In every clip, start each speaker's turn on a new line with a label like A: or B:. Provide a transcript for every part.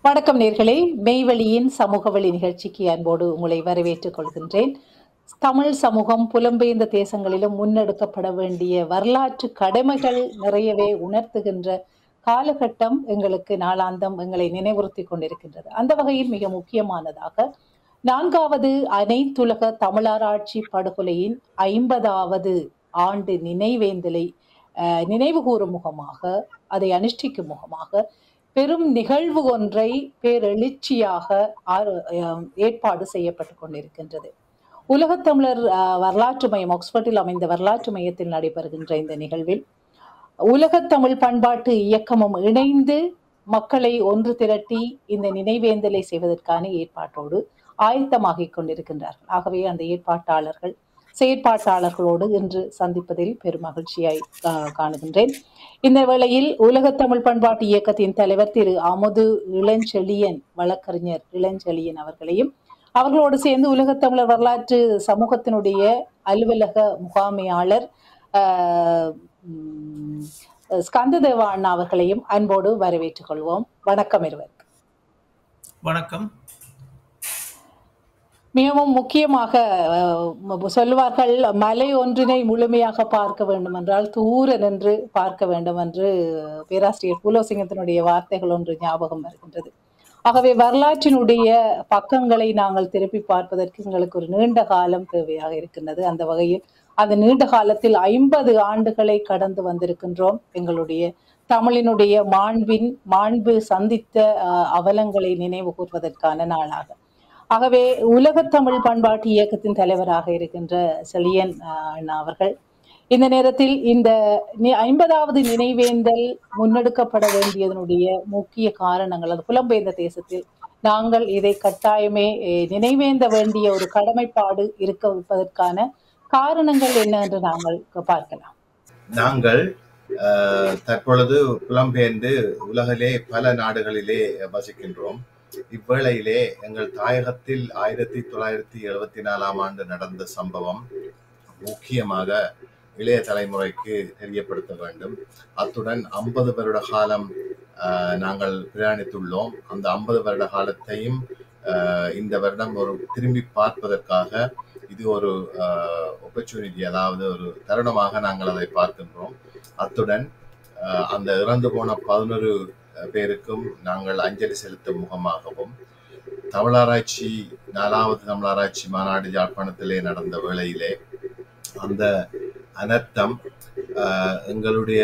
A: வணக்கம் நேர்களே மெய்வழியின் சமூக வழி நிகழ்ச்சிக்கு அன்போடு உங்களை வரவேற்றுக் கொள்கின்றேன் தமிழ் சமூகம் புலம்பெயர்ந்த தேசங்களிலும் முன்னெடுக்கப்பட வேண்டிய வரலாற்று கடமைகள் நிறையவே உணர்த்துகின்ற காலகட்டம் எங்களுக்கு நாளாந்தம் எங்களை நினைவுறுத்தி கொண்டிருக்கின்றது அந்த வகையில் மிக முக்கியமானதாக நான்காவது அனைத்துலக தமிழராட்சி படுகொலையின் ஐம்பதாவது ஆண்டு நினைவேந்தலை அஹ், நினைவு கூறும் முகமாக அதை அனுஷ்டிக்கும் முகமாக பெரும் நிகழ்வு ஒன்றை பேரெழுச்சியாக ஆறு- அஹ், ஏற்பாடு செய்யப்பட்டு கொண்டிருக்கின்றது உலகத்தமிழர் அஹ், வரலாற்று மையம் ஆக்ஸ்போர்ட்டில் அமைந்த வரலாற்று மையத்தில் நடைபெறுகின்ற இந்த நிகழ்வில் உலகத்தமிழ் பண்பாட்டு இயக்கமும் இணைந்து மக்களை ஒன்று திரட்டி இந்த நினைவேந்தலை செய்வதற்கான ஏற்பாட்டோடு ஆயத்தமாகிக் கொண்டிருக்கின்றார்கள் ஆகவே அந்த ஏற்பாட்டாளர்கள் செயற்பாட்டாளர்களோடு இன்று சந்திப்பதில் பெரும் மகிழ்ச்சியாய் கா- காணுகின்றேன் இந்த வேளையில் உலகத்தமிழ் பண்பாட்டு இயக்கத்தின் தலைவர் திரு அமுது இளஞ்செழியன் வழக்கறிஞர் இளஞ்செழியன் அவர்களையும் அவர்களோடு சேர்ந்து உலகத்தமிழர் வரலாற்று சமூகத்தினுடைய அலுவலக முகாமையாளர் ஆஹ், உம், ஸ்கந்ததேவா அண்ணா அவர்களையும் அன்போடு வரவேற்றுக் கொள்வோம் வணக்கம் இருவர்
B: வணக்கம்
A: மிகவும் முக்கியமாக அஹ், சொல்லுவார்கள் மலை ஒன்றினை முழுமையாக பார்க்க வேண்டும் என்றால் தூர நின்று பார்க்க வேண்டும் என்று பேராசிரியர் புலோசிங்கத்தினுடைய வார்த்தைகள் ஒன்று ஞாபகம் வருகின்றது ஆகவே வரலாற்றினுடைய பக்கங்களை நாங்கள் திருப்பி பார்ப்பதற்கு எங்களுக்கு ஒரு நீண்ட காலம் தேவையாக இருக்கின்றது அந்த வகையில் அந்த நீண்ட காலத்தில் ஐம்பது ஆண்டுகளை கடந்து வந்திருக்கின்றோம் எங்களுடைய தமிழினுடைய மாண்பின் மாண்பு சந்தித்த அஹ், அவலங்களை நினைவு கூர்வதற்கான நாளாக ஆகவே உலகத் தமிழ் பண்பாட்டு இயக்கத்தின் தலைவராக இருக்கின்ற செலியன் அஹ், அண்ணா அவர்கள் இந்த நேரத்தில் இந்த நி- ஐம்பதாவது நினைவேந்தல் முன்னெடுக்கப்பட வேண்டியதனுடைய முக்கிய காரணங்கள் அது புலம்பெயர்ந்த தேசத்தில் நாங்கள் இதை கட்டாயமே அஹ், நினைவேந்த வேண்டிய ஒரு கடமைப்பாடு இருக்க வைப்பதற்கான காரணங்கள் என்ன என்று நாங்கள் பார்க்கலாம்
C: நாங்கள் அஹ், தற்பொழுது புலம்பெயர்ந்து உலகிலே பல நாடுகளிலே வசிக்கின்றோம் இவ்வேளையிலே எங்கள் தாயகத்தில் ஆயிரத்தி தொள்ளாயிரத்தி எழுபத்தி நாலாம் ஆண்டு நடந்த சம்பவம் முக்கியமாக இளைய தலைமுறைக்கு தெரியப்படுத்த வேண்டும் அத்துடன் ஐம்பது வருட காலம் அஹ், நாங்கள் பிரயாணித்துள்ளோம் அந்த ஐம்பது வருட காலத்தையும் அஹ், இந்த வருடம் ஒரு திரும்பி பார்ப்பதற்காக இது ஒரு ஆப்பர்ச்சுனிட்டி அதாவது ஒரு தருணமாக நாங்கள் அதை பார்க்கின்றோம் அத்துடன் அஹ், அந்த இறந்து போன பதினொரு பேருக்கும் நாங்கள் அஞ்சலி செலுத்தும் முகமாகவும் தமிழாராய்ச்சி நாலாவது தமிழாராய்ச்சி மாநாடு யாழ்ப்பாணத்திலே நடந்த வேளையிலே அந்த அனர்த்தம் அஹ், எங்களுடைய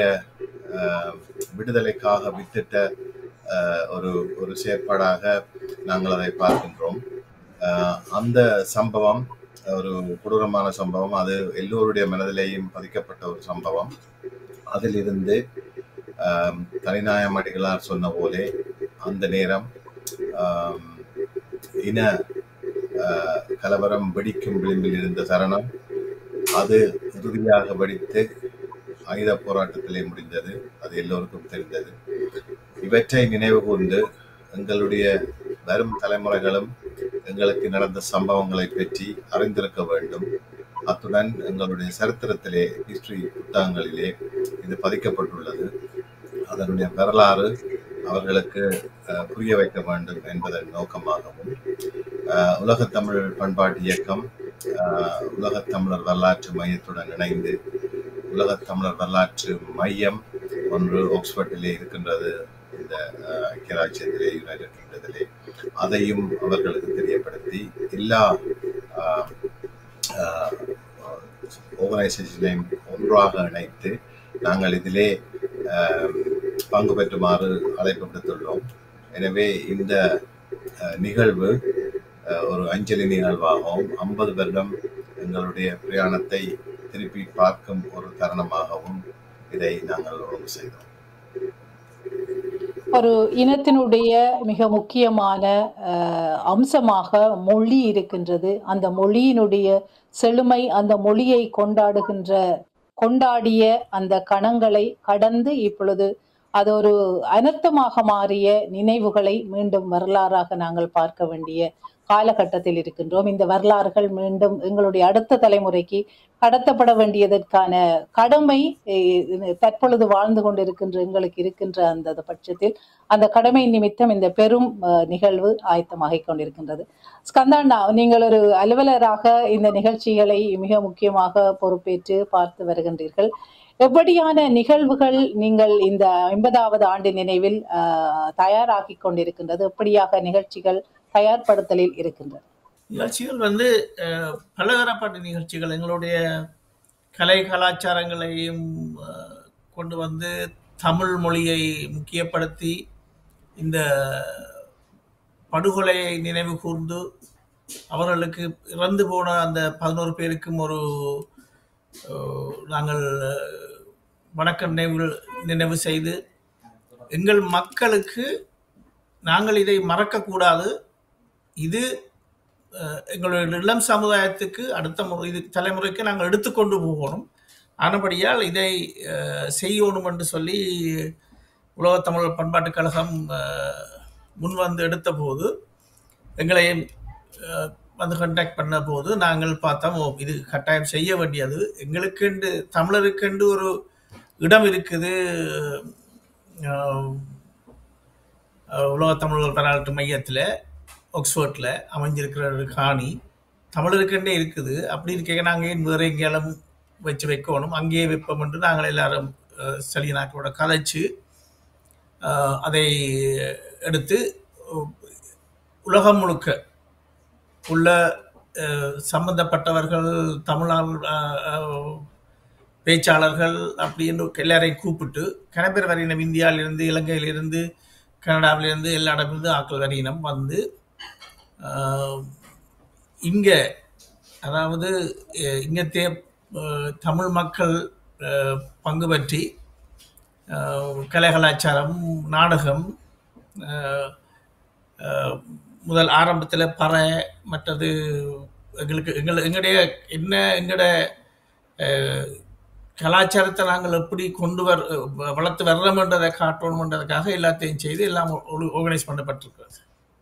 C: அஹ், விடுதலைக்காக வித்திட்ட அஹ், ஒரு ஒரு செயற்பாடாக நாங்கள் அதை பார்க்கின்றோம் அஹ், அந்த சம்பவம் ஒரு கொடூரமான சம்பவம் அது எல்லோருடைய மனதிலேயும் பதிக்கப்பட்ட ஒரு சம்பவம் அதிலிருந்து ஆம், தனிநாயம் அடிகளார் சொன்ன போலே அந்த நேரம் ஆம், இன ஆ, கலவரம் வெடிக்கும் விளிம்பில் இருந்த தருணம் அது இறுதியாக வெடித்து ஆயுத போராட்டத்திலே முடிந்தது அது எல்லோருக்கும் தெரிந்தது இவற்றை நினைவு கூர்ந்து எங்களுடைய வரும் தலைமுறைகளும் எங்களுக்கு நடந்த சம்பவங்களை பற்றி அறிந்திருக்க வேண்டும் அத்துடன் எங்களுடைய சரித்திரத்திலே ஹிஸ்டரி புத்தகங்களிலே இது பதிக்கப்பட்டுள்ளது அதனுடைய வரலாறு அவர்களுக்கு அஹ், புரிய வைக்க வேண்டும் என்பதன் நோக்கமாகவும் அஹ், உலகத்தமிழ் பண்பாட்டு இயக்கம் அஹ், உலகத்தமிழர் வரலாற்று மையத்துடன் இணைந்து உலகத்தமிழர் வரலாற்று மையம் ஒன்று ஆக்ஸ்போர்ட்டிலே இருக்கின்றது இந்த அஹ், ஐக்கிய ராஜ்யத்திலே யுனைடெட் கிங்டத்திலே அதையும் அவர்களுக்கு தெரியப்படுத்தி எல்லா ஆர்கனைசேஷனையும் ஒன்றாக இணைத்து நாங்கள் இதிலே ஆஹ், பங்கு பெற்றுமாறு அழைப்பு விடுத்துள்ளோம் எனவே இந்த அஹ், நிகழ்வு அஹ், ஒரு அஞ்சலி நிகழ்வாகவும் ஐம்பது வருடம் எங்களுடைய பிரயாணத்தை திருப்பி பார்க்கும் ஒரு தருணமாகவும் இதை நாங்கள் ஒழுங்கு செய்தோம்
A: ஒரு இனத்தினுடைய மிக முக்கியமான அஹ், அம்சமாக மொழி இருக்கின்றது அந்த மொழியினுடைய செழுமை அந்த மொழியை கொண்டாடுகின்ற கொண்டாடிய அந்த கணங்களை கடந்து இப்பொழுது அது ஒரு அனர்த்தமாக மாறிய நினைவுகளை மீண்டும் வரலாறாக நாங்கள் பார்க்க வேண்டிய காலகட்டத்தில் இருக்கின்றோம் இந்த வரலாறுகள் மீண்டும் எங்களுடைய அடுத்த தலைமுறைக்கு கடத்தப்பட வேண்டியதற்கான கடமை அஹ், தற்பொழுது வாழ்ந்து கொண்டிருக்கின்ற எங்களுக்கு இருக்கின்ற அந்த அந்த பட்சத்தில் அந்த கடமை நிமித்தம் இந்த பெரும் அஹ், நிகழ்வு ஆயத்தமாகிக் கொண்டிருக்கின்றது ஸ்கந்தாண்ணா நீங்கள் ஒரு அலுவலராக இந்த நிகழ்ச்சிகளை மிக முக்கியமாக பொறுப்பேற்று பார்த்து வருகின்றீர்கள் எப்படியான நிகழ்வுகள் நீங்கள் இந்த ஐம்பதாவது ஆண்டு நினைவில் ஆஹ், தயாராகி கொண்டிருக்கின்றது எப்படியாக நிகழ்ச்சிகள் தயார்படுத்தலில் இருக்கின்றது
B: நிகழ்ச்சிகள் வந்து அஹ், பலதரப்பட்ட நிகழ்ச்சிகள் எங்களுடைய கலை கலாச்சாரங்களையும் அஹ், கொண்டு வந்து தமிழ் மொழியை முக்கியப்படுத்தி இந்த படுகொலையை நினைவு கூர்ந்து அவர்களுக்கு இறந்து போன அந்த பதினோரு பேருக்கும் ஒரு அஹ், நாங்கள் அஹ், வணக்க நினைவு நினைவு செய்து எங்கள் மக்களுக்கு நாங்கள் இதை மறக்கக்கூடாது இது அஹ், எங்களுடைய இளம் சமுதாயத்துக்கு அடுத்த முறை இது தலைமுறைக்கு நாங்கள் எடுத்துக்கொண்டு போகணும் ஆனபடியால் இதை அஹ், செய்யணும் என்று சொல்லி உலகத் தமிழர் பண்பாட்டுக் கழகம் அஹ், முன்வந்து எடுத்த போது எங்களை அஹ், வந்து கண்டாக்ட் பண்ண போது நாங்கள் பார்த்தோம் ஓ இது கட்டாயம் செய்ய வேண்டியது எங்களுக்கென்று தமிழருக்கென்று ஒரு இடம் இருக்குது அஹ், அஹ், உலக தமிழர் வரலாற்று மையத்தில் ஆக்ஸ்ஃபோர்டில் அமைஞ்சிருக்கிற ஒரு காணி தமிழருக்கென்றே இருக்குது அப்படி இருக்க நாங்கள் ஏன் வேறு எங்கேயாலும் வச்சு வைக்கணும் அங்கேயே வைப்போம் என்று நாங்கள் எல்லாரும் அஹ், செலியனாக்களோட கதைச்சு அஹ், அதை எடுத்து அஹ், உலகம் முழுக்க உள்ள அஹ், சம்பந்தப்பட்டவர்கள் தமிழால் அஹ், அஹ், பேச்சாளர்கள் அப்படின்னு எல்லாரையும் கூப்பிட்டு கனப்பேர் வரையினம் இந்தியாவிலிருந்து இலங்கையிலிருந்து கனடாவிலிருந்து எல்லா இடமிருந்து ஆக்கள் வரையினம் வந்து ஆஹ், இங்க அதாவது அஹ், இங்கத்தே அஹ், தமிழ் மக்கள் அஹ், பங்கு பற்றி அஹ், கலை கலாச்சாரம் நாடகம் அஹ், அஹ், முதல் ஆரம்பத்தில் பறை மற்றது எங்களுக்கு எங்கள் எங்களுடைய என்ன எங்களோட அஹ், கலாச்சாரத்தை நாங்கள் எப்படி கொண்டு வர் வளர்த்து வர்றோம்ன்றதை காட்டணுன்றதுக்காக எல்லாத்தையும் செய்து எல்லாம் ஆர்கனைஸ் பண்ணப்பட்டிருக்கிறது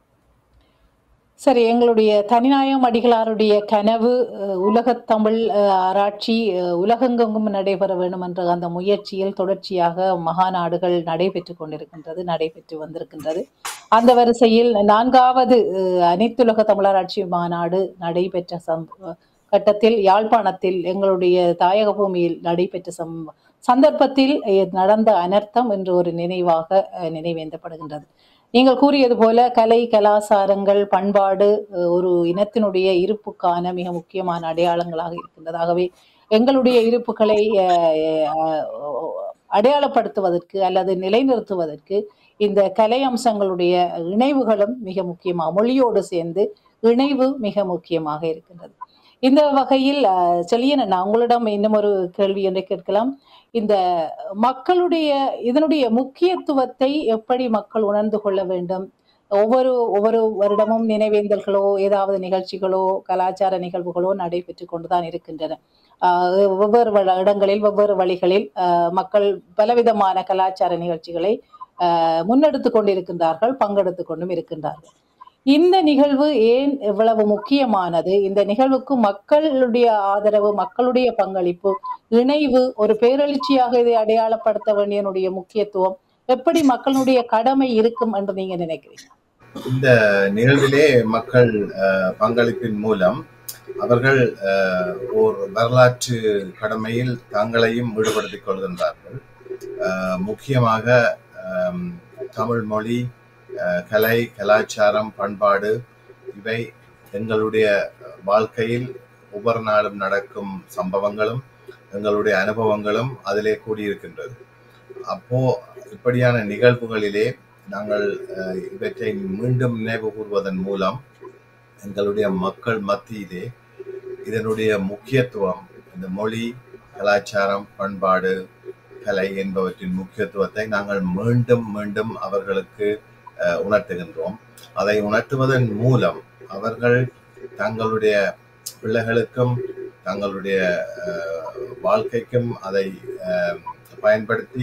A: சரி எங்களுடைய தனிநாயகம் அடிகளாருடைய கனவு அஹ், உலகத் தமிழ் அஹ், ஆராய்ச்சி அஹ், உலகெங்கும் நடைபெற வேண்டும் என்ற அந்த முயற்சியில் தொடர்ச்சியாக மகாநாடுகள் நடைபெற்று கொண்டிருக்கின்றது நடைபெற்று வந்திருக்கின்றது அந்த வரிசையில் நான்காவது அஹ், அனைத்துலக தமிழராட்சி மாநாடு நடைபெற்ற சம் கட்டத்தில் யாழ்ப்பாணத்தில் எங்களுடைய தாயக பூமியில் நடைபெற்ற சம் சந்தர்ப்பத்தில் அஹ், நடந்த அனர்த்தம் என்று ஒரு நினைவாக அஹ், நினைவேந்தப்படுகின்றது நீங்கள் கூறியது போல கலை கலாசாரங்கள் பண்பாடு அஹ், ஒரு இனத்தினுடைய இருப்புக்கான மிக முக்கியமான அடையாளங்களாக இருக்கின்றது ஆகவே எங்களுடைய இருப்புகளை அஹ், அஹ், அடையாளப்படுத்துவதற்கு அல்லது நிலைநிறுத்துவதற்கு இந்த கலை அம்சங்களுடைய இணைவுகளும் மிக முக்கியமாக மொழியோடு சேர்ந்து இணைவு மிக முக்கியமாக இருக்கின்றது இந்த வகையில் அஹ், செலியன் அண்ணா உங்களிடம் இன்னும் ஒரு கேள்வி என்று கேட்கலாம் இந்த மக்களுடைய இதனுடைய முக்கியத்துவத்தை எப்படி மக்கள் உணர்ந்து கொள்ள வேண்டும் ஒவ்வொரு ஒவ்வொரு வருடமும் நினைவேந்தல்களோ ஏதாவது நிகழ்ச்சிகளோ கலாச்சார நிகழ்வுகளோ நடைபெற்று கொண்டுதான் இருக்கின்றன ஆஹ் வெவ்வேறு வ- இடங்களில் வெவ்வேறு வழிகளில் ஆஹ் மக்கள் பலவிதமான கலாச்சார நிகழ்ச்சிகளை ஆஹ் முன்னெடுத்து கொண்டிருக்கின்றார்கள் பங்கெடுத்து கொண்டும் இருக்கின்றார்கள் இந்த நிகழ்வு ஏன் இவ்வளவு முக்கியமானது இந்த நிகழ்வுக்கு மக்களுடைய ஆதரவு மக்களுடைய பங்களிப்பு இணைவு ஒரு பேரெழுச்சியாக இதை அடையாளப்படுத்த வேண்டியனுடைய முக்கியத்துவம் எப்படி மக்களுடைய கடமை இருக்கும் என்று நீங்க நினைக்கிறீங்க
C: இந்த நிகழ்விலே மக்கள் அஹ், பங்களிப்பின் மூலம் அவர்கள் அஹ், ஒரு வரலாற்று கடமையில் தங்களையும் ஈடுபடுத்திக் கொள்கின்றார்கள் அஹ், முக்கியமாக அம், தமிழ் மொழி அஹ், கலை கலாச்சாரம் பண்பாடு இவை எங்களுடைய வாழ்க்கையில் ஒவ்வொரு நாளும் நடக்கும் சம்பவங்களும் எங்களுடைய அனுபவங்களும் அதிலே கூடியிருக்கின்றது அப்போ இப்படியான நிகழ்வுகளிலே நாங்கள் அஹ், இவற்றை மீண்டும் நினைவு கூறுவதன் மூலம் எங்களுடைய மக்கள் மத்தியிலே இதனுடைய முக்கியத்துவம் இந்த மொழி கலாச்சாரம் பண்பாடு கலை என்பவற்றின் முக்கியத்துவத்தை நாங்கள் மீண்டும் மீண்டும் அவர்களுக்கு அஹ், உணர்த்துகின்றோம் அதை உணர்த்துவதன் மூலம் அவர்கள் தங்களுடைய பிள்ளைகளுக்கும் தங்களுடைய அஹ், வாழ்க்கைக்கும் அதை அஹ், பயன்படுத்தி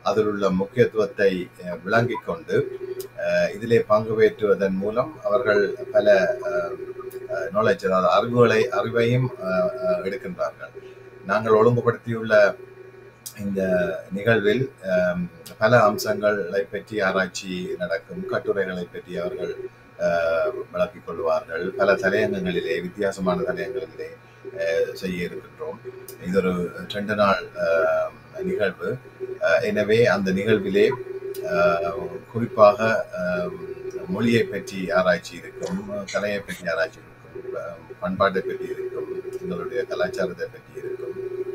C: அதில் உள்ள முக்கியத்துவத்தை அஹ், விளங்கிக் கொண்டு அஹ், இதிலே பங்கு பெற்றுவதன் மூலம் அவர்கள் பல நாலேஜ் அதாவது அறிவுகளை அறிவையும் அஹ், அஹ், எடுக்கின்றார்கள் நாங்கள் ஒழுங்குபடுத்தியுள்ள இந்த நிகழ்வில் அஹ், பல அம்சங்களை பற்றி ஆராய்ச்சி நடக்கும் கட்டுரைகளை பற்றி அவர்கள் அஹ், விளக்கிக் கொள்வார்கள் பல தலையங்கங்களிலே வித்தியாசமான தலையங்களிலே அஹ், செய்ய இருக்கின்றோம் இது ஒரு ரெண்டு நாள் அஹ், நிகழ்வு அஹ், எனவே அந்த நிகழ்விலே அஹ், குறிப்பாக அஹ், மொழியை பற்றி ஆராய்ச்சி இருக்கும் கலையை பற்றி ஆராய்ச்சி இருக்கும் அஹ், பண்பாட்டை பற்றி இருக்கும் எங்களுடைய கலாச்சாரத்தை பற்றி இருக்கும்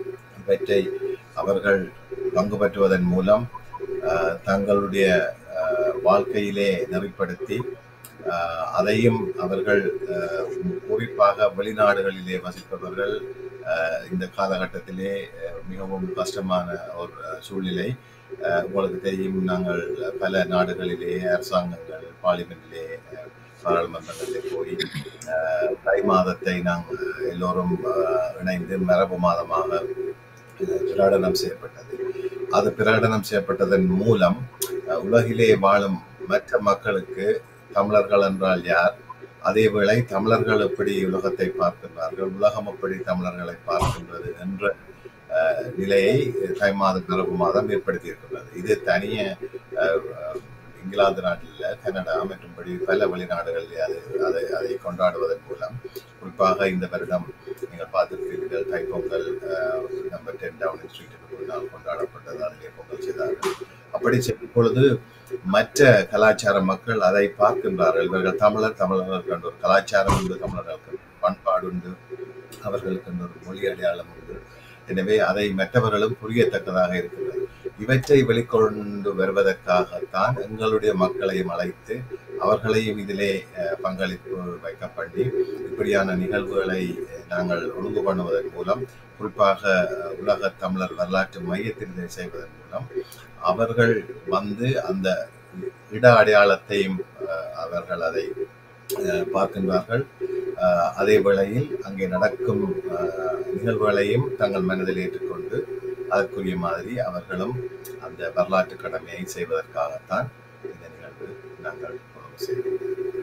C: இவற்றை அவர்கள் பங்கு பெற்றுவதன் மூலம் அஹ், தங்களுடைய அஹ், வாழ்க்கையிலே நெறிப்படுத்தி அஹ், அதையும் அவர்கள் அஹ், குறிப்பாக வெளிநாடுகளிலே வசிப்பவர்கள் அஹ், இந்த காலகட்டத்திலே அஹ், மிகவும் கஷ்டமான ஒரு அஹ், சூழ்நிலை அஹ், உங்களுக்கு தெரியும் நாங்கள் பல நாடுகளிலே அரசாங்கங்கள் பார்லிமெண்டிலே அஹ், பாராளுமன்றங்களிலே போய் அஹ், தை மாதத்தை நாங்கள் எல்லோரும் அஹ், இணைந்து மரபு மாதமாக அஹ், பிரகடனம் செய்யப்பட்டது அது பிரகடனம் செய்யப்பட்டதன் மூலம் அஹ், உலகிலே வாழும் மற்ற மக்களுக்கு தமிழர்கள் என்றால் யார் அதேவேளை தமிழர்கள் எப்படி உலகத்தை பார்க்கின்றார்கள் உலகம் எப்படி தமிழர்களை பார்க்கின்றது என்ற அஹ், நிலையை தை மாதம் மரபு மாதம் ஏற்படுத்தி இருக்கின்றது இது தனிய அஹ், அஹ், இங்கிலாந்து நாட்டில் கனடா மற்றும்படி பல வெளிநாடுகளில் அது அதை அதை கொண்டாடுவதன் மூலம் குறிப்பாக இந்த வருடம் நீங்கள் பார்த்திருப்பீர்கள் தைப்பொங்கல் அஹ், நம்பர் டென் டவுன் ஸ்ட்ரீட்டுக்கு முன்னால் கொண்டாடப்பட்டது அதிலே பொங்கல் செய்தார்கள் அப்படி செய்யும் பொழுது மற்ற கலாச்சார மக்கள் அதை பார்க்கின்றார்கள் இவர்கள் தமிழர் தமிழர்களுக்கு என்ற ஒரு கலாச்சாரம் உண்டு தமிழர்களுக்கு பண்பாடு உண்டு அவர்களுக்கு என்ற ஒரு மொழி அடையாளம் உண்டு எனவே அதை மற்றவர்களும் புரியத்தக்கதாக இருக்கிறது இவற்றை வெளிக்கொண்டு வருவதற்காகத்தான் எங்களுடைய மக்களையும் அழைத்து அவர்களையும் இதிலே அஹ், பங்களிப்பு வைக்க பண்ணி இப்படியான நிகழ்வுகளை அஹ், நாங்கள் ஒழுங்கு பண்ணுவதன் மூலம் குறிப்பாக அஹ், உலக தமிழர் வரலாற்று மையத்தில் இதை செய்வதன் மூலம் அவர்கள் வந்து அந்த இட அடையாளத்தையும் அஹ், அவர்கள் அதை அஹ், பார்க்கின்றார்கள் அஹ், அதே வேளையில் அங்கே நடக்கும் அஹ், நிகழ்வுகளையும் தங்கள் மனதில் ஏற்றுக்கொண்டு அதற்குரிய மாதிரி அவர்களும் அந்த வரலாற்று கடமையை செய்வதற்காகத்தான் இந்த நிகழ்வு நாங்கள் ஒழுங்கு செய்கிறோம்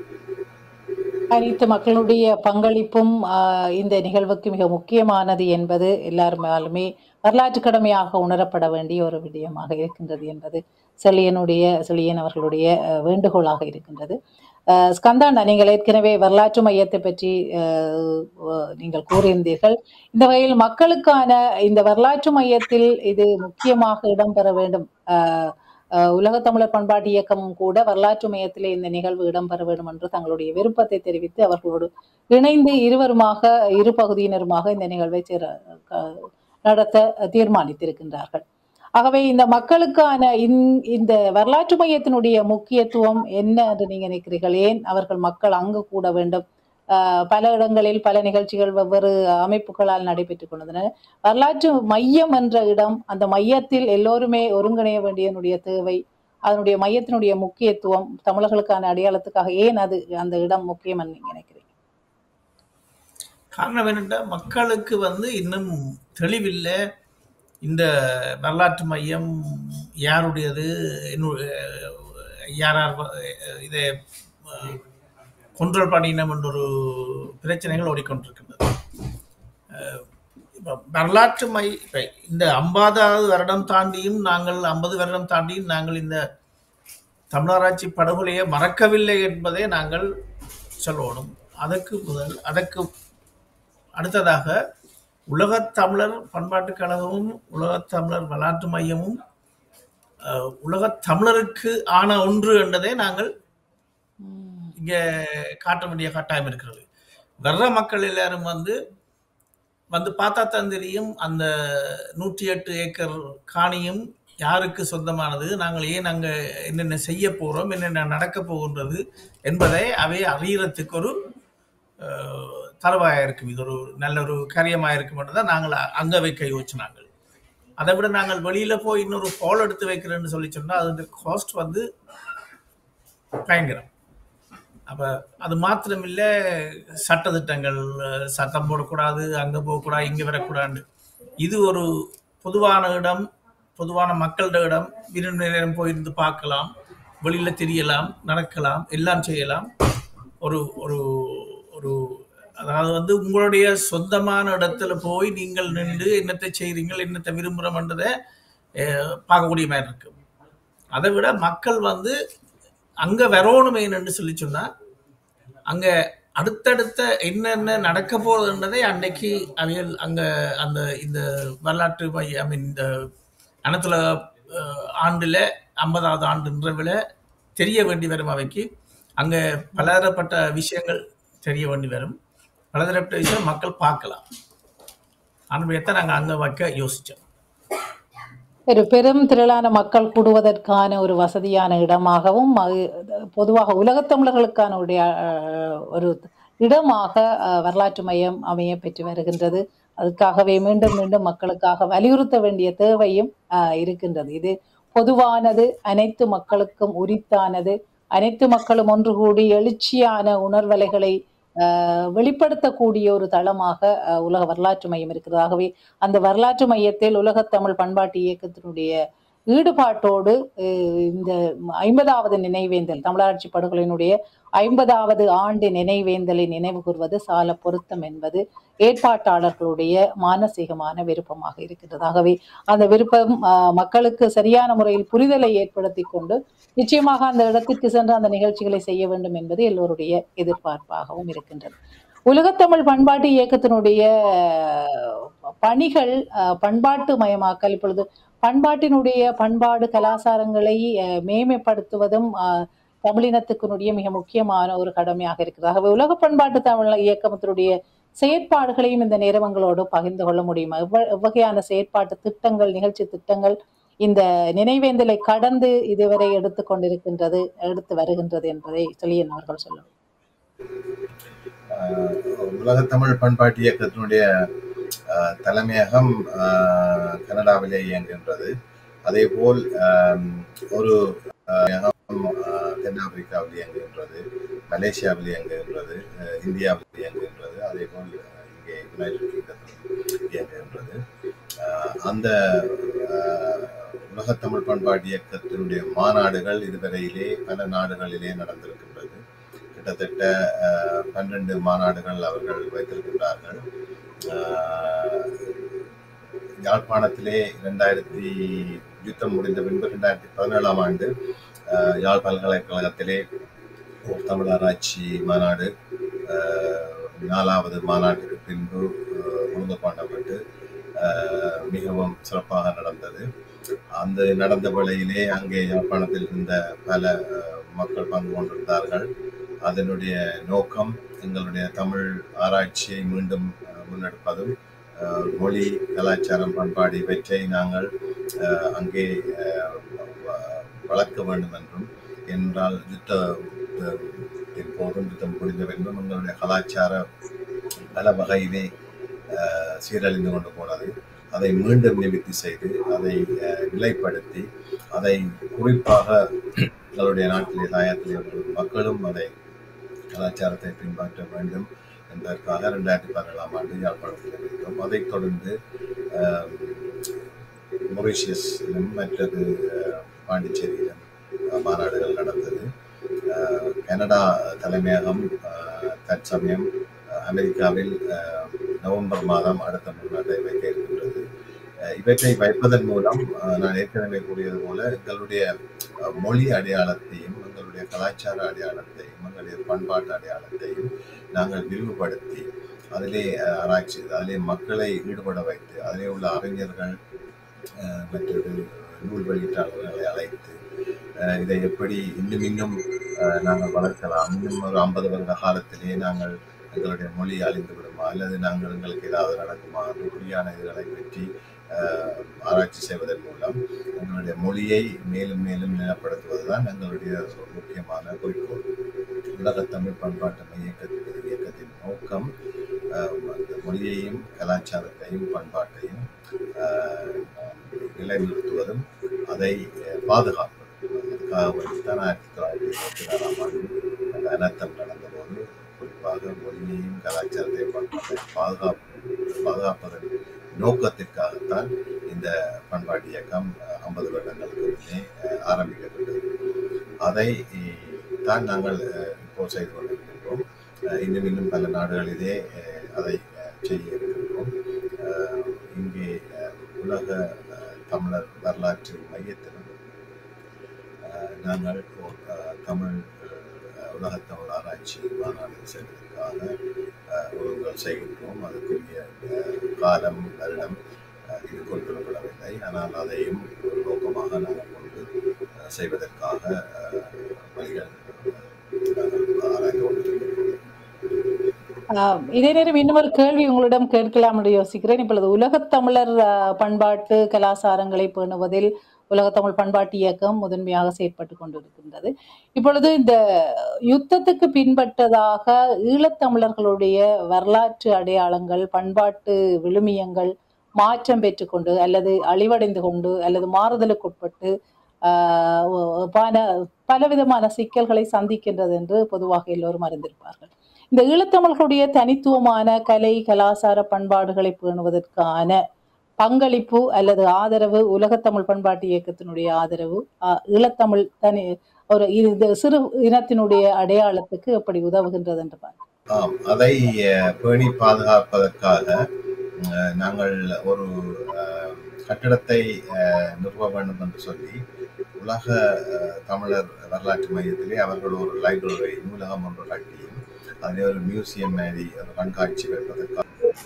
A: அனைத்து மக்களுடைய பங்களிப்பும் ஆஹ், இந்த நிகழ்வுக்கு மிக முக்கியமானது என்பது எல்லாருமாலுமே வரலாற்று கடமையாக உணரப்பட வேண்டிய ஒரு விடயமாக இருக்கின்றது என்பது செழியனுடைய செழியன் அவர்களுடைய அஹ், வேண்டுகோளாக இருக்கின்றது அஹ், ஸ்கந்தாண்டா நீங்கள் ஏற்கனவே வரலாற்று மையத்தை பற்றி அஹ், அஹ், நீங்கள் கூறியிருந்தீர்கள் இந்த வகையில் மக்களுக்கான இந்த வரலாற்று மையத்தில் இது முக்கியமாக இடம்பெற வேண்டும் அஹ், அஹ், உலகத் தமிழர் பண்பாட்டு இயக்கமும் கூட வரலாற்று மையத்திலே இந்த நிகழ்வு இடம்பெற வேண்டும் என்று தங்களுடைய விருப்பத்தை தெரிவித்து அவர்களோடு இணைந்து இருவருமாக இரு பகுதியினருமாக இந்த நிகழ்வை சேர- க- நடத்த தீர்மானித்திருக்கின்றார்கள் ஆகவே இந்த மக்களுக்கான இந்- இந்த வரலாற்று மையத்தினுடைய முக்கியத்துவம் என்ன என்று நீங்க நினைக்கிறீர்கள் ஏன் அவர்கள் மக்கள் அங்கு கூட வேண்டும் ஆஹ் பல இடங்களில் பல நிகழ்ச்சிகள் வெவ்வேறு அமைப்புகளால் நடைபெற்றுக் கொண்டன வரலாற்று மையம் என்ற இடம் அந்த மையத்தில் எல்லோருமே ஒருங்கிணைய வேண்டியதனுடைய தேவை அதனுடைய மையத்தினுடைய முக்கியத்துவம் தமிழர்களுக்கான அடையாளத்துக்காக ஏன் அது அந்த இடம் முக்கியம் நீங்க நினைக்கிறீங்க
B: காரணம் என்னென்னா மக்களுக்கு வந்து இன்னும் தெளிவில்லை இந்த வரலாற்று மையம் யாருடையது என்னுடைய யார் யார் வ- இதை கொன்றல் பண்ணினம் என்ற ஒரு பிரச்சனைகள் ஓடிக்கொண்டிருக்கின்றது இப்ப வரலாற்று மை இப்ப இந்த ஐம்பதாவது வருடம் தாண்டியும் நாங்கள் ஐம்பது வருடம் தாண்டியும் நாங்கள் இந்த தமிழராட்சி படுகொலையை மறக்கவில்லை என்பதை நாங்கள் சொல்லணும் அதற்கு முதல் அதற்கு அடுத்ததாக உலகத் தமிழர் பண்பாட்டுக் கழகமும் உலகத் தமிழர் வரலாற்று மையமும் அஹ், உலகத் தமிழருக்கு ஆன ஒன்று என்றதை நாங்கள்
A: உம்
B: இங்கே காட்ட வேண்டிய கட்டாயம் இருக்கிறது வர்ற மக்கள் எல்லாரும் வந்து வந்து பார்த்தா தான் தெரியும் அந்த நூற்றி எட்டு ஏக்கர் காணியும் யாருக்கு சொந்தமானது நாங்கள் ஏன் அங்கே என்னென்ன செய்ய போகிறோம் என்னென்ன நடக்க போகின்றது என்பதை அவை அறியறதுக்கு ஒரு தரவாயாக இருக்கும் இது ஒரு நல்ல ஒரு காரியமாக இருக்கும் தான் நாங்கள் அங்கே வைக்க யோசிச்சு அதை விட நாங்கள் வெளியில் போய் இன்னொரு ஹால் எடுத்து வைக்கிறேன்னு சொல்லி சொன்னால் அதோட காஸ்ட் வந்து பயங்கரம் அப்போ அது மாத்திரமில்ல சட்டத்திட்டங்கள் அஹ், சத்தம் போடக்கூடாது அங்கே போகக்கூடாது இங்கே வரக்கூடாது இது ஒரு பொதுவான இடம் பொதுவான மக்களிடம் இரண்டு நேரம் போயிருந்து பார்க்கலாம் வெளியில தெரியலாம் நடக்கலாம் எல்லாம் செய்யலாம் ஒரு ஒரு ஒரு அதாவது வந்து உங்களுடைய சொந்தமான இடத்துல போய் நீங்கள் நின்று என்னத்தை செய்றீங்கள் என்னத்தை விரும்புகிறோம்ன்றதை அஹ், பார்க்கக்கூடிய மாதிரி இருக்கு அதை விட மக்கள் வந்து அங்க வரணுமேன்னு சொல்லி சொன்னா அங்க அடுத்தடுத்த என்னென்ன நடக்க போகுதுன்றதை அன்னைக்கு அவைகள் அங்க அந்த இந்த வரலாற்று மைய ஐ மீன் இந்த அனத்துல ஆண்டுல ஐம்பதாவது ஆண்டு நிறைவில் தெரிய வேண்டி வரும் அவைக்கு அங்க பலதரப்பட்ட விஷயங்கள் தெரிய வேண்டி வரும் பலதரப்பட்ட விஷயம் மக்கள் பார்க்கலாம் அனுபவத்தை நாங்கள் அங்க வைக்க யோசிச்சோம்
A: ஒரு பெரும் திரளான மக்கள் கூடுவதற்கான ஒரு வசதியான இடமாகவும் அது பொதுவாக உலகத்தமிழர்களுக்கான உடைய அஹ், ஒரு இடமாக அஹ், வரலாற்று மையம் அமைய பெற்று வருகின்றது அதுக்காகவே மீண்டும் மீண்டும் மக்களுக்காக வலியுறுத்த வேண்டிய தேவையும் அஹ், இருக்கின்றது இது பொதுவானது அனைத்து மக்களுக்கும் உரித்தானது அனைத்து மக்களும் ஒன்று கூடி எழுச்சியான உணர்வலைகளை அஹ், வெளிப்படுத்தக்கூடிய ஒரு தளமாக அஹ், உலக வரலாற்று மையம் இருக்கிறதாகவே அந்த வரலாற்று மையத்தில் உலகத் தமிழ் பண்பாட்டு இயக்கத்தினுடைய ஈடுபாட்டோடு அஹ், இந்த ஐம்பதாவது நினைவேந்தல் தமிழாட்சி படுகொலையினுடைய ஐம்பதாவது ஆண்டு நினைவேந்தலை நினைவு கூர்வது சால பொருத்தம் என்பது ஏற்பாட்டாளர்களுடைய மானசீகமான விருப்பமாக இருக்கிறது ஆகவே அந்த விருப்பம் அஹ், மக்களுக்கு சரியான முறையில் புரிதலை ஏற்படுத்தி கொண்டு நிச்சயமாக அந்த இடத்திற்கு சென்று அந்த நிகழ்ச்சிகளை செய்ய வேண்டும் என்பது எல்லோருடைய எதிர்பார்ப்பாகவும் இருக்கின்றது உலகத்தமிழ் பண்பாட்டு இயக்கத்தினுடைய அஹ், பணிகள் அஹ், பண்பாட்டு மயமாக்கல் இப்பொழுது பண்பாட்டினுடைய பண்பாடு கலாச்சாரங்களை அஹ், மேன்மைப்படுத்துவதும் அஹ், தமிழினத்துக்குனுடைய மிக முக்கியமான ஒரு கடமையாக இருக்கிறது ஆகவே உலக பண்பாட்டு தமிழ் இயக்கத்தினுடைய செயற்பாடுகளையும் இந்த நேரங்களோடு பகிர்ந்து கொள்ள முடியுமா எவ்வ- எவ்வகையான செயற்பாட்டு திட்டங்கள் நிகழ்ச்சி திட்டங்கள் இந்த நினைவேந்தலை கடந்து இதுவரை எடுத்து கொண்டிருக்கின்றது எடுத்து வருகின்றது என்பதை சொல்லியன் அவர்கள் சொல்லும்
C: ஆஹ் உலகத் தமிழ் பண்பாட்டு இயக்கத்தினுடைய ஆஹ், தலைமையகம் ஆஹ், கனடாவிலே இயங்குகின்றது அதேபோல் ஆம், ஒரு இயக்கம் ஆஹ், தென்னாப்பிரிக்காவில் இயங்குகின்றது மலேசியாவில் இயங்குகின்றது ஆஹ், இந்தியாவில் இயங்குகின்றது அதேபோல் ஆஹ், இங்கே யுனைடெட் கிங்டத்தில் இயங்குகின்றது ஆஹ், அந்த ஆஹ், உலகத்தமிழ் பண்பாட்டு இயக்கத்தினுடைய மாநாடுகள் இதுவரையிலே பல நாடுகளிலே நடந்திருக்கின்றது கிட்டத்தட்ட அஹ், பன்னெண்டு மாநாடுகள் அவர்கள் வைத்திருக்கின்றார்கள் அஹ், யாழ்ப்பாணத்திலே இரண்டாயிரத்தி யுத்தம் முடிந்த பின்பு ரெண்டாயிரத்தி பதினேழாம் ஆண்டு அஹ், யாழ் பல்கலைக்கழகத்திலே ஒரு தமிழ் ஆராய்ச்சி மாநாடு அஹ், நாலாவது மாநாட்டுக்கு பின்பு அஹ், ஒழுங்கு பண்ணப்பட்டு அஹ், மிகவும் சிறப்பாக நடந்தது அந்த நடந்த வேளையிலே அங்கே யாழ்ப்பாணத்தில் இருந்த பல அஹ், மக்கள் பங்கு கொண்டிருந்தார்கள் அதனுடைய நோக்கம் எங்களுடைய தமிழ் ஆராய்ச்சியை மீண்டும் அஹ், முன்னெடுப்பதும் அஹ், மொழி கலாச்சாரம் பண்பாடு இவற்றை நாங்கள் அஹ், அங்கே அஹ், வ- வளர்க்க வேண்டும் என்றும் என்றால் யுத்த யுத்தத்தின் போதும் யுத்தம் புரிந்த பின்பும் எங்களுடைய கலாச்சார பல வகையிலே அஹ், சீரழிந்து கொண்டு போனது அதை மீண்டும் நிவர்த்தி செய்து அதை அஹ், நிலைப்படுத்தி அதை குறிப்பாக எங்களுடைய நாட்டிலே தாயத்திலே உள்ள மக்களும் அதை கலாச்சாரத்தை பின்பற்ற வேண்டும் என்பதற்காக ரெண்டாயிரத்தி பதினேழாம் ஆண்டு யாழ்ப்பாணத்தில் வைத்தோம் அதைத் தொடர்ந்து அஹ், மொரிஷியஸிலும் மற்றது அஹ், பாண்டிச்சேரியிலும் அஹ், மாநாடுகள் நடந்தது அஹ், கனடா தலைமையகம் அஹ், தற்சமயம் அஹ், அமெரிக்காவில் அஹ், நவம்பர் மாதம் அடுத்த மாநாட்டை வைக்க இருக்கின்றது அஹ், இவற்றை வைப்பதன் மூலம் அஹ், நான் ஏற்கனவே கூறியது போல எங்களுடைய அஹ், மொழி அடையாளத்தையும் எங்களுடைய கலாச்சார அடையாளத்தையும் எங்களுடைய பண்பாட்டு அடையாளத்தையும் நாங்கள் விரிவுபடுத்தி அதிலே அஹ், ஆராய்ச்சி அதிலே மக்களை ஈடுபட வைத்து அதிலே உள்ள அறிஞர்கள் அஹ், மற்றது நூல் வெளியீட்டாளர்களை அழைத்து அஹ், இதை எப்படி இன்னும் இன்னும் அஹ், நாங்கள் வளர்க்கலாம் இன்னும் ஒரு ஐம்பது வருட காலத்திலே நாங்கள் எங்களுடைய மொழி அழிந்து விடுமா அல்லது நாங்கள் எங்களுக்கு ஏதாவது நடக்குமா இப்படியான இதுகளை பற்றி அஹ், ஆராய்ச்சி செய்வதன் மூலம் எங்களுடைய மொழியை மேலும் மேலும் நிலப்படுத்துவதுதான் எங்களுடைய ஒரு முக்கியமான குறிக்கோள் உலக தமிழ் பண்பாட்டு இயக்கத்தின் இயக்கத்தின் நோக்கம் அஹ், அந்த மொழியையும் கலாச்சாரத்தையும் பண்பாட்டையும் அஹ், நிலைநிறுத்துவதும் அதை அஹ், பாதுகாப்பதும் அதுக்காக வேண்டித்தான் ஆயிரத்தி தொள்ளாயிரத்தி இருபத்தி நாலாம் ஆண்டு அந்த அனர்த்தம் நடந்தபோது குறிப்பாக மொழியையும் கலாச்சாரத்தையும் பண்பாட்டையும் பாதுகாப்பு பாதுகாப்பதன் நோக்கத்திற்காகத்தான் இந்த பண்பாட்டு இயக்கம் ஐம்பது வருடங்களுக்கு முன்னே அஹ், ஆரம்பிக்கப்பட்டது அதை அஹ், தான் நாங்கள் அஹ், இப்போ செய்து கொண்டிருக்கின்றோம் அஹ், இன்னும் இன்னும் பல நாடுகளிலே அஹ், அதை அஹ், செய்ய இருக்கின்றோம் அஹ், இங்கே அஹ், உலக அஹ், தமிழர் வரலாற்று மையத்திலும் அஹ், நாங்கள் ஓர், அஹ், தமிழ் அஹ், உலகத்தமிழ் ஆராய்ச்சி மாநாடு செய்வதற்காக அஹ், ஒழுங்குகள் செய்கின்றோம் அதுக்குரிய அஹ், காலம் வருடம் அஹ், இது குறிப்பிடப்படவில்லை ஆனால் அதையும் ஒரு நோக்கமாக நாங்கள் கொண்டு அஹ், செய்வதற்காக அஹ், வழிகள் அஹ், நாங்கள் ஆராய்ந்து கொண்டிருக்கிறோம்
A: ஆஹ் இதே நேரம் இன்னொரு கேள்வி உங்களிடம் கேட்கலாம் என்று யோசிக்கிறேன் இப்பொழுது உலகத் தமிழர் ஆஹ், பண்பாட்டு கலாச்சாரங்களை பேணுவதில் உலகத்தமிழ் பண்பாட்டு இயக்கம் முதன்மையாக செயற்பட்டு கொண்டிருக்கின்றது இப்பொழுது இந்த யுத்தத்துக்கு பின்பட்டதாக ஈழத்தமிழர்களுடைய வரலாற்று அடையாளங்கள் பண்பாட்டு விழுமியங்கள் மாற்றம் பெற்றுக்கொண்டு அல்லது அழிவடைந்து கொண்டு அல்லது மாறுதலுக்குட்பட்டு ஆஹ், ஒ- பல பலவிதமான சிக்கல்களை சந்திக்கின்றது என்று பொதுவாக எல்லோரும் அறிந்திருப்பார்கள் இந்த ஈழத்தமிழர்களுடைய தனித்துவமான கலை கலாச்சார பண்பாடுகளை பேணுவதற்கான பங்களிப்பு அல்லது ஆதரவு உலகத்தமிழ் பண்பாட்டு இயக்கத்தினுடைய ஆதரவு ஆஹ், ஈழத்தமிழ் தனி ஒரு இது சிறு இனத்தினுடைய அடையாளத்துக்கு எப்படி உதவுகின்றது என்று பார்க்கிறேன்
C: ஆம் அதை அஹ், பேணி பாதுகாப்பதற்காக அஹ், நாங்கள் ஒரு அஹ், கட்டடத்தை அஹ், நிறுவ வேண்டும் என்று சொல்லி உலக அஹ், தமிழர் வரலாற்று மையத்திலே அவர்கள் ஒரு லைப்ரரி நூலகம் ஒன்று கட்டி அதிலே ஒரு மியூசியம் மாதிரி ஒரு கண்காட்சி வைப்பதற்காக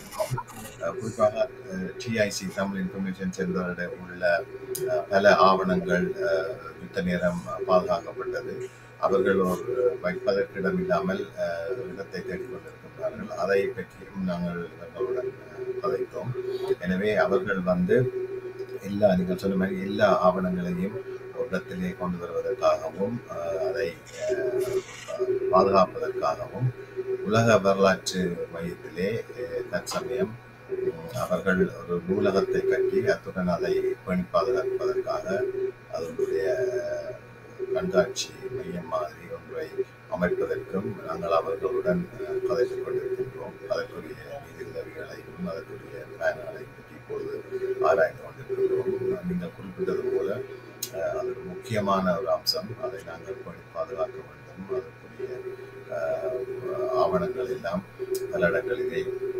C: அஹ், குறிப்பாக டிஐசி தமிழ் இன்ஃபர்மேஷன் சென்டரில் உள்ள அஹ், பல ஆவணங்கள் அஹ், யுத்த நேரம் பாதுகாக்கப்பட்டது அவர்கள் ஒரு வைப்பதற்கு இடமில்லாமல் அஹ், இடத்தை தேடிக்கொண்டிருக்கின்றார்கள் அதை பற்றியும் நாங்கள் இவர்களுடன் அஹ், கதைத்தோம் எனவே அவர்கள் வந்து எல்லா நீங்கள் சொன்ன மாதிரி எல்லா ஆவணங்களையும் ஒரு இடத்திலே கொண்டு வருவதற்காகவும் அஹ், அதை அஹ், பாதுகாப்பதற்காகவும் உலக வரலாற்று மையத்திலே அஹ், தற்சமயம் உம், அவர்கள் ஒரு நூலகத்தை கட்டி அத்துடன் அதை பேணி பாதுகாப்பதற்காக அதனுடைய அஹ், கண்காட்சி மையம் மாதிரி ஒன்றை அமைப்பதற்கும் நாங்கள் அவர்களுடன் அஹ், கதைத்துக் கொண்டிருக்கின்றோம் அதற்குரிய நிதி உதவிகளையும் அதற்குரிய பயன்களையும் பற்றி இப்பொழுது ஆராய்ந்து கொண்டிருக்கின்றோம் நீங்கள் குறிப்பிட்டது போல அஹ், அது ஒரு முக்கியமான ஒரு அம்சம் அதை நாங்கள் பேணி பாதுகாக்க வேண்டும் அதற்குரிய அஹ், ஆவணங்கள் எல்லாம் பல இடங்களிலே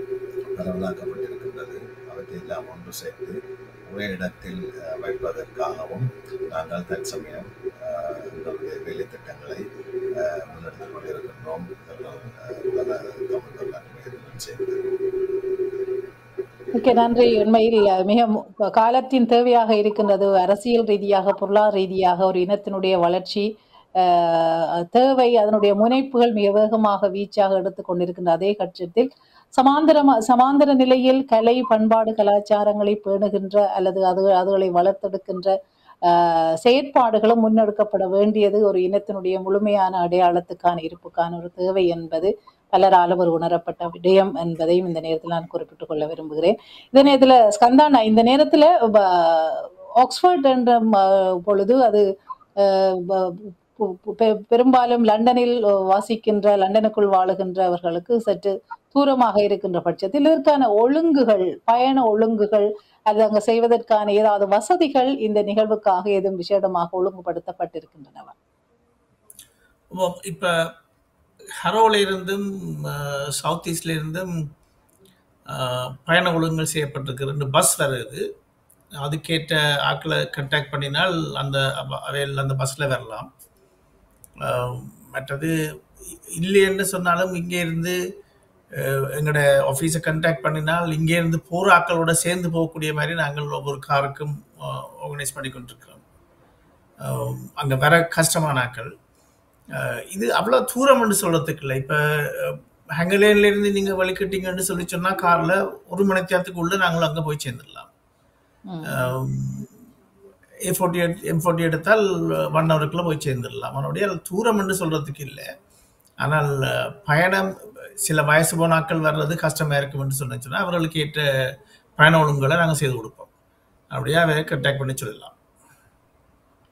C: பரவலாக்கப்பட்டிருக்கின்றது அவற்றை எல்லாம் ஒன்று சேர்த்து ஒரே இடத்தில் அஹ், வைப்பதற்காகவும் நாங்கள் தற்சமயம் அஹ், எங்களுடைய வேலை திட்டங்களை அஹ், முன்னெடுத்துக் கொண்டிருக்கின்றோம் இதெல்லாம், அஹ், உலக தமிழ் வரலாற்று மையத்துடன் சேர்ந்து
A: மிக்க நன்றி உண்மையில் மிக மு- காலத்தின் தேவையாக இருக்கின்றது அரசியல் ரீதியாக பொருளாதார ரீதியாக ஒரு இனத்தினுடைய வளர்ச்சி ஆஹ், தேவை அதனுடைய முனைப்புகள் மிக வேகமாக வீச்சாக எடுத்துக் கொண்டிருக்கின்ற அதே கட்சத்தில் சமாந்தரமா சமாந்தர நிலையில் கலை பண்பாடு கலாச்சாரங்களை பேணுகின்ற அல்லது அது அதுகளை வளர்த்தெடுக்கின்ற ஆஹ், செயற்பாடுகளும் முன்னெடுக்கப்பட வேண்டியது ஒரு இனத்தினுடைய முழுமையான அடையாளத்துக்கான இருப்புக்கான ஒரு தேவை என்பது பலராலும் ஒரு உணரப்பட்ட விடயம் என்பதையும் இந்த நேரத்தில் நான் குறிப்பிட்டுக் கொள்ள விரும்புகிறேன் இந்த நேரத்தில் ஸ்கந்தானா இந்த நேரத்தில் ஆக்ஸ்போர்ட் என்ற ம- பொழுது அது அஹ், ப- பு- பெ- பெரும்பாலும் லண்டனில் வாசிக்கின்ற லண்டனுக்குள் வாழுகின்றவர்களுக்கு சற்று தூரமாக இருக்கின்ற பட்சத்தில் இதற்கான ஒழுங்குகள் பயண ஒழுங்குகள் அது அங்கு செய்வதற்கான ஏதாவது வசதிகள் இந்த நிகழ்வுக்காக ஏதும் விசேடமாக ஒழுங்குபடுத்தப்பட்டிருக்கின்றனவா
B: இப்போ இப்ப ஹரோல இருந்தும் சவுத் ஈஸ்ட்ல இருந்தும் அஹ், பயண ஒழுங்குகள் செய்யப்பட்டிருக்கு ரெண்டு பஸ் வருது அதுக்கேற்ற ஆட்களை கண்டாக்ட் பண்ணினால் அந்த அவ- அவையில் அந்த பஸ்ல வரலாம் அஹ், மற்றது இல்லைன்னு சொன்னாலும் இங்கே இருந்து அஹ், எங்களோட ஆஃபீஸை கண்டாக்ட் பண்ணினால் இங்கே இருந்து போகிற ஆட்களோட சேர்ந்து போகக்கூடிய மாதிரி நாங்கள் ஒவ்வொரு காருக்கும் ஆர்கனைஸ் பண்ணி கொண்டிருக்கிறோம் அஹ், அங்க வர கஷ்டமான ஆட்கள் அஹ், இது அவ்வளோ தூரம்னு சொல்றதுக்கு இல்லை இப்போ ஹங்கலேன்ல இருந்து நீங்க வழிகட்டிங்கன்னு சொல்லி சொன்னா கார்ல ஒரு மணி நேரத்துக்குள்ள நாங்கள் அங்க போய் சேர்ந்துடலாம்
A: ம்.
B: A forty eight M forty எடுத்தால் ஒன் ஹவருக்குள்ள போய் சேர்ந்துடலாம் அவனுடைய தூரம் என்று சொல்றதுக்கு இல்லை ஆனால் அஹ், பயணம் சில வயசு போன ஆட்கள் வர்றது கஷ்டமா இருக்கும் என்று சொன்னா அவர்களுக்கு ஏற்ற பயண ஒழுங்குகளை நாங்கள் செய்து கொடுப்போம் அப்படியே அதை கண்டாக்ட் பண்ணி சொல்லலாம்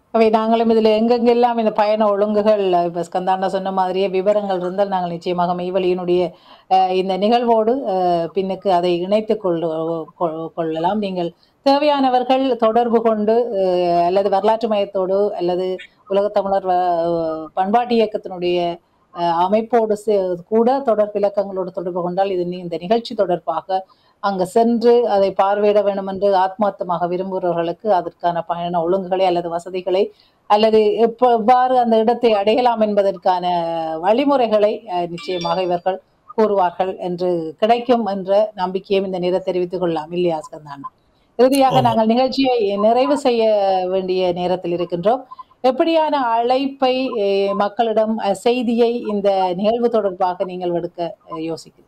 A: அவை நாங்களும் இதில் எங்கெங்கெல்லாம் இந்த பயண ஒழுங்குகள் இப்போ ஸ்கந்தாண்டா சொன்ன மாதிரியே விவரங்கள் இருந்தால் நாங்கள் நிச்சயமாக மெய்வழியினுடைய அஹ், இந்த நிகழ்வோடு அஹ், பின்னுக்கு அதை இணைத்து கொள்ள கொ- கொள்ளலாம் நீங்கள் தேவையானவர்கள் தொடர்பு கொண்டு அஹ், அல்லது வரலாற்று மையத்தோடு அல்லது உலகத்தமிழர் வ- பண்பாட்டு இயக்கத்தினுடைய அஹ், அமைப்போடு சே- கூட தொடர் விளக்கங்களோடு தொடர்பு கொண்டால் இது நீ- இந்த நிகழ்ச்சி தொடர்பாக அங்கு சென்று அதை பார்வையிட வேண்டும் என்று ஆத்மார்த்தமாக விரும்புகிறவர்களுக்கு அதற்கான பயண ஒழுங்குகளை அல்லது வசதிகளை அல்லது எப்ப- எவ்வாறு அந்த இடத்தை அடையலாம் என்பதற்கான வழிமுறைகளை அஹ், நிச்சயமாக இவர்கள் கூறுவார்கள் என்று கிடைக்கும் என்ற நம்பிக்கையும் இந்த நேரம் தெரிவித்துக் கொள்ளலாம் இல்லையா ஸ்கந்தானா இறுதியாக
B: ஆமா.
A: நாங்கள் நிகழ்ச்சியை நிறைவு செய்ய வேண்டிய நேரத்தில் இருக்கின்றோம் எப்படியான அழைப்பை அஹ், மக்களிடம் அஹ், செய்தியை இந்த நிகழ்வு தொடர்பாக நீங்கள் விடுக்க அஹ், யோசிக்கிறீர்கள்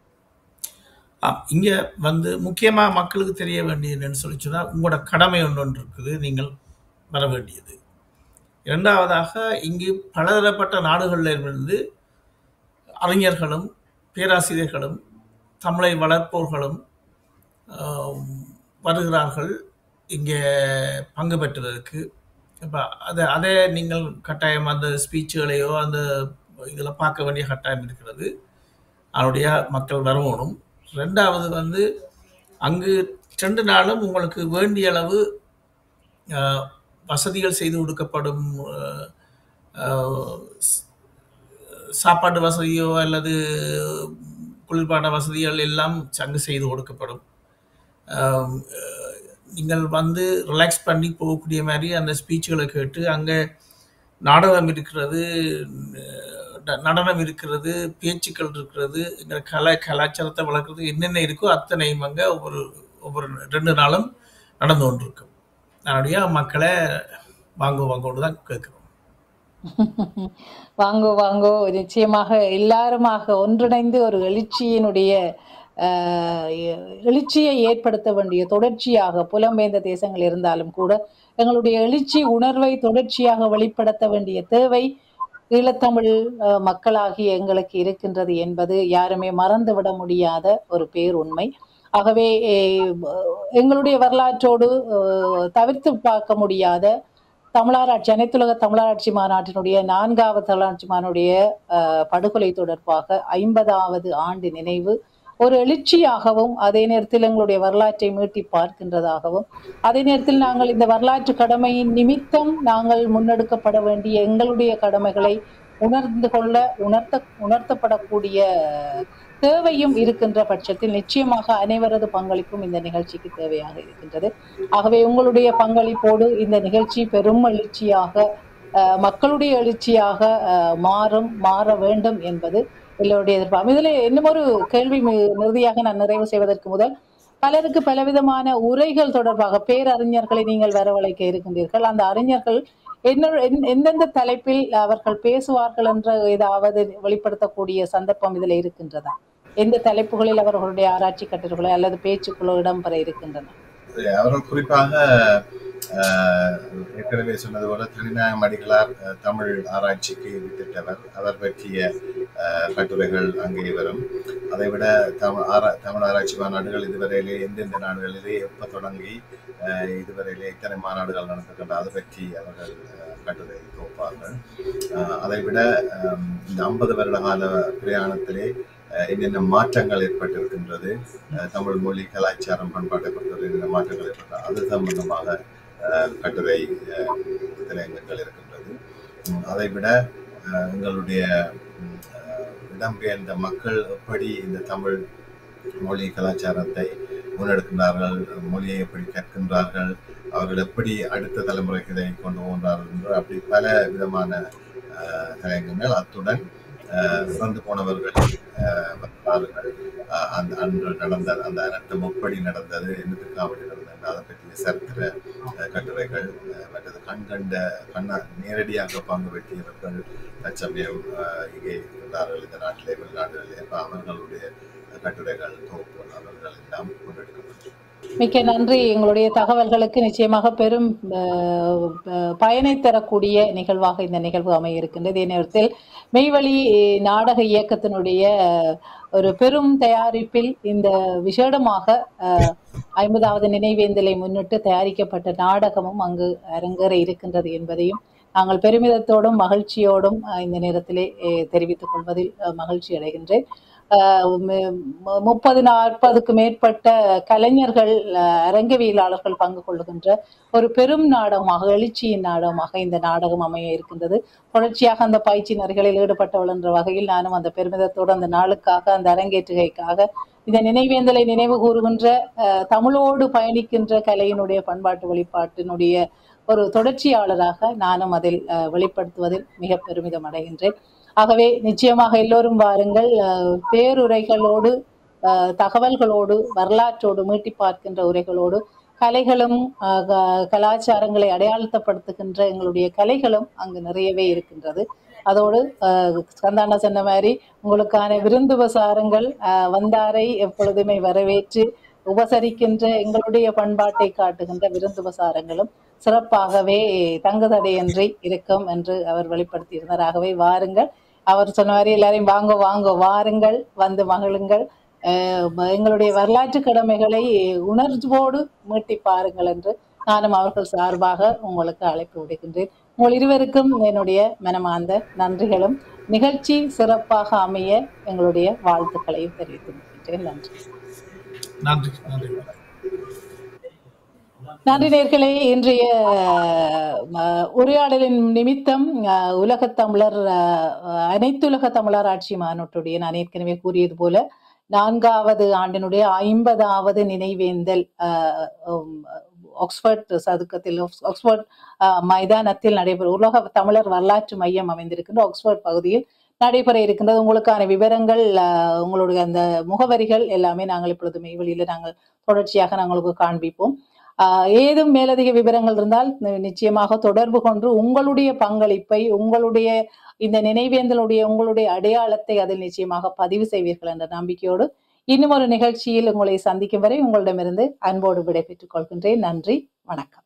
B: ஆ, இங்க வந்து முக்கியமா மக்களுக்கு தெரிய வேண்டியது என்னன்னு சொல்லி சொன்னா உங்களோட கடமை ஒன்று ஒன்று இருக்குது நீங்கள் வர வேண்டியது இரண்டாவதாக இங்கு பலதரப்பட்ட நாடுகளில் இருந்து அறிஞர்களும் பேராசிரியர்களும் தமிழை வளர்ப்போர்களும் ஆம், வருகிறார்கள் இங்கே பங்கு பெற்றுவதற்கு இப்போ அதை அதே நீங்கள் கட்டாயம் அந்த ஸ்பீச்சுகளையோ அந்த இதில் பார்க்க வேண்டிய கட்டாயம் இருக்கிறது அதனுடைய மக்கள் வரணும் ரெண்டாவது வந்து அங்கு ரெண்டு நாளும் உங்களுக்கு வேண்டிய அளவு ஆஹ், வசதிகள் செய்து கொடுக்கப்படும் ஆஹ், ஆஹ், சாப்பாடு வசதியோ அல்லது குளிர்பான வசதிகள் எல்லாம் அங்கு செய்து கொடுக்கப்படும் ஆம், அஹ், நீங்கள் வந்து ரிலாக்ஸ் பண்ணி போகக்கூடிய மாதிரி அந்த ஸ்பீச்சுகளை கேட்டு அங்கே நாடகம் இருக்கிறது ந- நடனம் இருக்கிறது பேச்சுக்கள் இருக்கிறது இந்த கலை கலாச்சாரத்தை வளர்க்குறது என்னென்ன இருக்கோ அத்தனையும் அங்கே ஒவ்வொரு ஒவ்வொரு ரெண்டு நாளும் நடந்து கொண்டிருக்கும் அதனுடைய மக்களை வாங்க வாங்கன்னு தான் கேட்குறோம்
A: வாங்கோ வாங்கோ நிச்சயமாக எல்லாருமாக ஒன்றிணைந்து ஒரு எழுச்சியினுடைய ஆஹ், எ- எழுச்சியை ஏற்படுத்த வேண்டிய தொடர்ச்சியாக புலம்பெயர்ந்த தேசங்கள் இருந்தாலும் கூட எங்களுடைய எழுச்சி உணர்வை தொடர்ச்சியாக வெளிப்படுத்த வேண்டிய தேவை ஈழத்தமிழ் ஆஹ், மக்களாகிய எங்களுக்கு இருக்கின்றது என்பது யாருமே மறந்துவிட முடியாத ஒரு பேர் உண்மை ஆகவே eh, எங்களுடைய வரலாற்றோடு ஆஹ், தவிர்த்து பார்க்க முடியாத தமிழாராய்ச்சி அனைத்துலக தமிழாராய்ச்சி மாநாட்டினுடைய நான்காவது தமிழாராய்ச்சி மாநாடுடைய அஹ், படுகொலை தொடர்பாக ஐம்பதாவது ஆண்டு நினைவு ஒரு எழுச்சியாகவும் அதே நேரத்தில் எங்களுடைய வரலாற்றை மீட்டி பார்க்கின்றதாகவும் அதே நேரத்தில் நாங்கள் இந்த வரலாற்று கடமையின் நிமித்தம் நாங்கள் முன்னெடுக்கப்பட வேண்டிய எங்களுடைய கடமைகளை உணர்ந்து கொள்ள உணர்த்த உணர்த்தப்படக்கூடிய தேவையும் இருக்கின்ற பட்சத்தில் நிச்சயமாக அனைவரது பங்களிப்பும் இந்த நிகழ்ச்சிக்கு தேவையாக இருக்கின்றது ஆகவே உங்களுடைய பங்களிப்போடு இந்த நிகழ்ச்சி பெரும் எழுச்சியாக அஹ், மக்களுடைய எழுச்சியாக அஹ், மாறும் மாற வேண்டும் என்பது எல்லோருடைய எதிர்பார்ப்பு இதில் இன்னும் ஒரு கேள்வி மி- இறுதியாக நான் நிறைவு செய்வதற்கு முதல் பலருக்கு பலவிதமான உரைகள் தொடர்பாக பேரறிஞர்களை நீங்கள் வரவழைக்க இருக்கின்றீர்கள் அந்த அறிஞர்கள் என்ன எந்- எந்தெந்த தலைப்பில் அவர்கள் பேசுவார்கள் என்ற ஏதாவது வெளிப்படுத்தக்கூடிய சந்தர்ப்பம் இதில் இருக்கின்றதா எந்த தலைப்புகளில் அவர்களுடைய ஆராய்ச்சி கட்டுரைகளோ அல்லது பேச்சுக்களோ இடம்பெற இருக்கின்றன
C: அவர்கள் குறிப்பாக ஆஹ், ஏற்கனவே சொன்னது போல திருநாயம் அடிகளார் அஹ், தமிழ் ஆராய்ச்சிக்கு வித்திட்டவர் அவர் பற்றிய ஆஹ், கட்டுரைகள் அங்கே வரும் அதைவிட தமிழ் ஆரா தமிழ் ஆராய்ச்சி மாநாடுகள் இதுவரையிலே எந்தெந்த நாடுகளிலே எப்போ தொடங்கி ஆஹ், இதுவரையிலே இத்தனை மாநாடுகள் நடந்துகின்றன அது பற்றி அவர்கள் ஆஹ், கட்டுரை தொகுப்பார்கள் ஆஹ், அதைவிட ஆம், இந்த ஐம்பது வருட கால பிரயாணத்திலே ஆஹ், என்னென்ன மாற்றங்கள் ஏற்பட்டிருக்கின்றது அஹ் தமிழ் மொழி கலாச்சாரம் பண்பாட்டை பொறுத்தவரை இந்த மாற்றங்கள் ஏற்பட்ட அது சம்பந்தமாக அஹ், கட்டுரை அஹ், திரையங்கங்கள் இருக்கின்றது உம், அதை விட அஹ், எங்களுடைய உம், அஹ், இடம்பெயர்ந்த மக்கள் எப்படி இந்த தமிழ் மொழி கலாச்சாரத்தை முன்னெடுக்கின்றார்கள் மொழியை எப்படி கற்கின்றார்கள் அவர்கள் எப்படி அடுத்த தலைமுறைக்கு இதை கொண்டு போகின்றார்கள் என்று அப்படி பல விதமான அஹ், தலையங்கங்கள் அத்துடன் அஹ், இறந்து போனவர்கள் அஹ், வரலாறுகள் அஹ், அந்த அன்று நடந்த அந்த அனர்த்தம் எப்படி நடந்தது என்னத்துக்கு அப்படி நடந்தது அதை பற்றிய சரித்திர அஹ், கட்டுரைகள் அஹ், மற்றது கண்கண்ட கண்ணா நேரடியாக பங்கு பெற்றியவர்கள் தற்சமயம் அஹ், இங்கே இருக்கின்றார்கள் இந்த நாட்டிலே வெளிநாடுகளிலே அப்ப அவர்களுடைய கட்டுரைகள் தொகுப்பு அவர்கள் எல்லாம் முன்னெடுக்கப்பட்டது
A: மிக்க நன்றி எங்களுடைய தகவல்களுக்கு நிச்சயமாக பெரும் அஹ், அஹ், பயனை தரக்கூடிய நிகழ்வாக இந்த நிகழ்வு அமைய இருக்கின்றது இதே நேரத்தில் மெய்வழி நாடக இயக்கத்தினுடைய அஹ், ஒரு பெரும் தயாரிப்பில் இந்த விசேடமாக அஹ், ஐம்பதாவது நினைவேந்தலை முன்னிட்டு தயாரிக்கப்பட்ட நாடகமும் அங்கு அரங்கேற இருக்கின்றது என்பதையும் நாங்கள் பெருமிதத்தோடும் மகிழ்ச்சியோடும் அஹ், இந்த நேரத்திலே அஹ், தெரிவித்துக் கொள்வதில் அஹ், மகிழ்ச்சி அடைகின்றேன் அஹ் மு- மு- முப்பது நாற்பதுக்கு மேற்பட்ட கலைஞர்கள் அஹ், அரங்கவியலாளர்கள் பங்கு கொள்ளுகின்ற ஒரு பெரும் நாடகமாக எழுச்சியின் நாடகமாக இந்த நாடகம் அமைய இருக்கின்றது தொடர்ச்சியாக அந்த பயிற்சி நெறிகளில் ஈடுபட்டவள் என்ற வகையில் நானும் அந்த பெருமிதத்தோடு அந்த நாளுக்காக அந்த அரங்கேற்றுகைக்காக இந்த நினைவேந்தலை நினைவு கூறுகின்ற அஹ், தமிழோடு பயணிக்கின்ற கலையினுடைய பண்பாட்டு வெளிப்பாட்டினுடைய ஒரு தொடர்ச்சியாளராக நானும் அதில் அஹ், வெளிப்படுத்துவதில் மிக பெருமிதம் அடைகின்றேன் ஆகவே நிச்சயமாக எல்லோரும் வாருங்கள் அஹ், பேருரைகளோடு அஹ், தகவல்களோடு வரலாற்றோடு மீட்டி பார்க்கின்ற உரைகளோடு கலைகளும் அஹ், க- கலாச்சாரங்களை அடையாளப்படுத்துகின்ற எங்களுடைய கலைகளும் அங்கு நிறையவே இருக்கின்றது அதோடு அஹ், சந்தானா சொன்ன மாதிரி உங்களுக்கான விருந்து உபசாரங்கள் அஹ், வந்தாரை எப்பொழுதுமே வரவேற்று உபசரிக்கின்ற எங்களுடைய பண்பாட்டை காட்டுகின்ற விருந்து உபசாரங்களும் சிறப்பாகவே தங்குதடையின்றி இருக்கும் என்று அவர் வெளிப்படுத்தியிருந்தார் ஆகவே வாருங்கள் அவர் சொன்ன மாதிரி எல்லாரையும் வாங்க வாங்க வாருங்கள் வந்து மகிழுங்கள் அஹ் எங்களுடைய வரலாற்று கடமைகளை உணர்வோடு மீட்டி பாருங்கள் என்று நானும் அவர்கள் சார்பாக உங்களுக்கு அழைப்பு விடுகின்றேன் உங்கள் இருவருக்கும் என்னுடைய மனமார்ந்த நன்றிகளும் நிகழ்ச்சி சிறப்பாக அமைய எங்களுடைய வாழ்த்துக்களையும் தெரிவித்து நிற்கின்றேன் நன்றி
B: நன்றி நன்றி
A: நன்றி நேர்களே இன்றைய அஹ், உரையாடலின் நிமித்தம் அஹ், உலகத் தமிழர் அஹ், அனைத்துலக தமிழர் ஆட்சி மாநாட்டுடைய நான் ஏற்கனவே கூறியது போல நான்காவது ஆண்டினுடைய ஐம்பதாவது நினைவேந்தல் அஹ், உம், ஆக்ஸ்போர்ட் சதுக்கத்தில் ஆக்ஸ்போர்ட் அஹ், மைதானத்தில் நடைபெற உலக தமிழர் வரலாற்று மையம் அமைந்திருக்கின்ற ஆக்ஸ்போர்ட் பகுதியில் நடைபெற இருக்கின்றது உங்களுக்கான விவரங்கள் அஹ், உங்களுடைய அந்த முகவரிகள் எல்லாமே நாங்கள் இப்பொழுது மெய்வெளியில நாங்கள் தொடர்ச்சியாக நாங்களுக்கு காண்பிப்போம் ஆஹ் ஏதும் மேலதிக விவரங்கள் இருந்தால் நி- நிச்சயமாக தொடர்பு கொண்டு உங்களுடைய பங்களிப்பை உங்களுடைய இந்த நினைவேந்தலுடைய உங்களுடைய அடையாளத்தை அதில் நிச்சயமாக பதிவு செய்வீர்கள் என்ற நம்பிக்கையோடு இன்னும் ஒரு நிகழ்ச்சியில் உங்களை சந்திக்கும் வரை உங்களிடமிருந்து அன்போடு விடைபெற்றுக் கொள்கின்றேன் நன்றி வணக்கம்